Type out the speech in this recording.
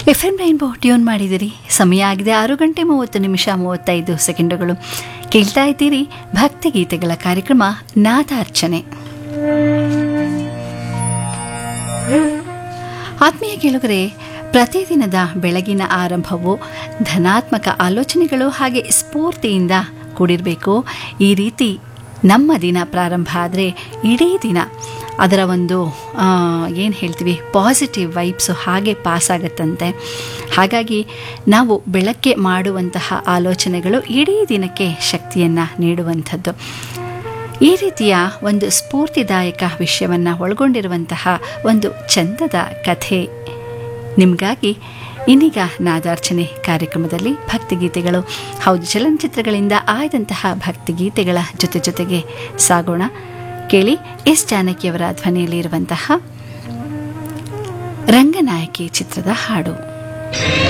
F M rainbow tune ಮಾಡಿದಿರಿ ಸಮಯ ಆಗಿದೆ ಆರು ಗಂಟೆ ಮೂವತ್ತು ನಿಮಿಷ ಮೂವತ್ತೈದು ಸೆಕೆಂಡುಗಳು ಕೇಳ್ತಾ ಇದ್ದೀರಿ ಭಕ್ತಿಗೀತೆಗಳ ಕಾರ್ಯಕ್ರಮ ನಾದಾರ್ಚನೆ ಆತ್ಮೀಯ ಕೇಳುಗರೆ ಪ್ರತಿದಿನದ ಬೆಳಗಿನ ಆರಂಭವು ಧನಾತ್ಮಕ ಆಲೋಚನೆಗಳು ಹಾಗೆ ಸ್ಫೂರ್ತಿಯಿಂದ ಕೂಡಿರಬೇಕು ಈ ರೀತಿ ನಮ್ಮ ದಿನ ಪ್ರಾರಂಭ ಆದರೆ ಇಡೀ ದಿನ ಅದರ ಒಂದು ಏನು ಹೇಳ್ತೀವಿ ಪಾಸಿಟಿವ್ ವೈಬ್ಸು ಹಾಗೆ ಪಾಸ್ ಆಗುತ್ತಂತೆ ಹಾಗಾಗಿ ನಾವು ಬೆಳಗ್ಗೆ ಮಾಡುವಂತಹ ಆಲೋಚನೆಗಳು ಇಡೀ ದಿನಕ್ಕೆ ಶಕ್ತಿಯನ್ನು ನೀಡುವಂಥದ್ದು ಈ ರೀತಿಯ ಒಂದು ಸ್ಫೂರ್ತಿದಾಯಕ ವಿಷಯವನ್ನು ಒಳಗೊಂಡಿರುವಂತಹ ಒಂದು ಚಂದದ ಕಥೆ ನಿಮಗಾಗಿ ಇನ್ನೀಗ ನಾದಾರ್ಚನೆ ಕಾರ್ಯಕ್ರಮದಲ್ಲಿ ಭಕ್ತಿಗೀತೆಗಳು ಹೌದು ಚಲನಚಿತ್ರಗಳಿಂದ ಆಯ್ದಂತಹ ಭಕ್ತಿಗೀತೆಗಳ ಜೊತೆ ಜೊತೆಗೆ ಸಾಗೋಣ ಕೇಳಿ ಎಸ್ ಜಾನಕಿಯವರ ಧ್ವನಿಯಲ್ಲಿ ಇರುವಂತಹ ರಂಗನಾಯಕಿ ಚಿತ್ರದ ಹಾಡು